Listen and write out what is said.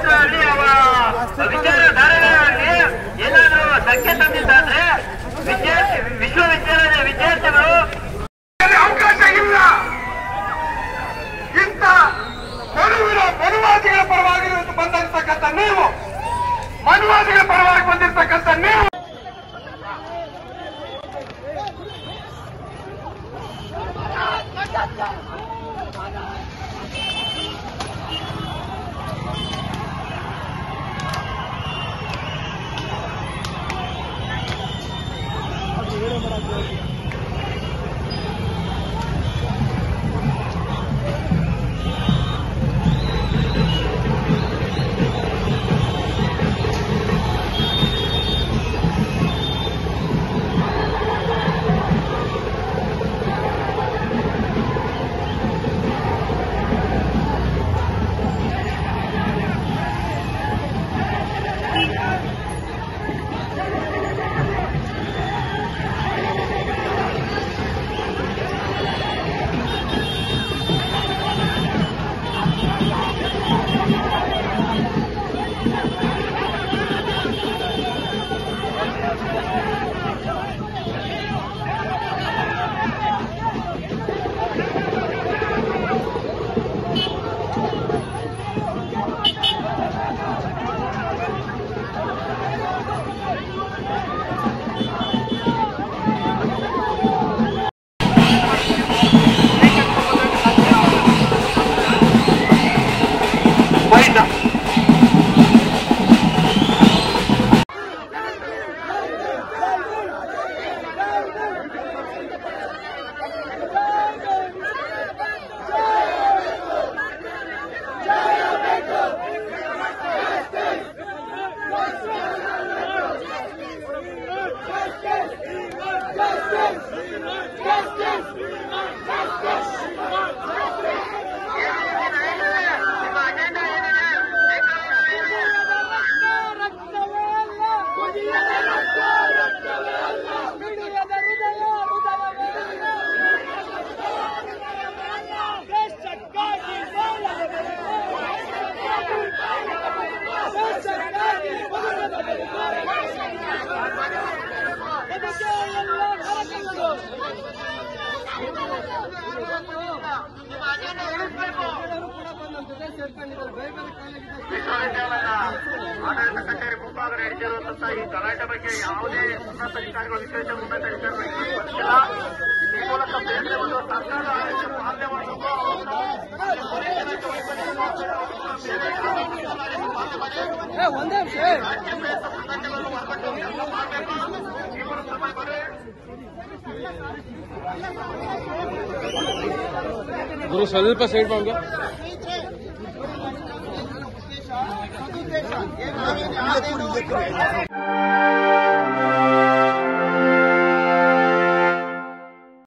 ಕ್ಷೇತ್ರದಲ್ಲಿ ಅವರ ವಿಚಾರಧಾರೆಗಳಲ್ಲಿ ಏನಾದರೂ ಧಕ್ಕೆ ತಂದಿದ್ದಾದ್ರೆ ವಿದ್ಯಾರ್ಥಿ ವಿಶ್ವವಿದ್ಯಾಲಯದ ವಿದ್ಯಾರ್ಥಿಗಳು ಅವಕಾಶ ಇಲ್ಲ ಇಂಥ ಮನುವಿನ ಮನುವಾದಿಗಳ ಪರವಾಗಿ ಬಂದಿರತಕ್ಕಂಥ ನೀವು ಮನುವಾದಿಗಳ ಪರವಾಗಿ ಬಂದಿರತಕ್ಕಂಥ ನೀವು ವೈದ್ಯ ವಿಶ್ವವಿದ್ಯಾಲಯದ ಆಡಳಿತ ಕಚೇರಿ ಮುಂಭಾಗ ನಡೆದಿರುವಂತಹ ಈ ಗಲಾಟೆ ಬಗ್ಗೆ ಯಾವುದೇ ಉನ್ನತ ಅಧಿಕಾರಿಗಳು ವಿಶೇಷ ಉನ್ನತ ಅಧಿಕಾರಿಗಳು ಇಲ್ಲಿ ಬಂದಿಲ್ಲ ಈ ಮೂಲಕ ಬೇರೆ ಒಂದು ಸರ್ಕಾರ ಆಡಳಿತ ಪಾಲನೆ ಮಾಡಬೇಕು ಗುರು ಸ್ವಲ್ಪ ಸೈಡ್ ಮಾಡ್ಕೊ ಸದುದ್ದೇಶ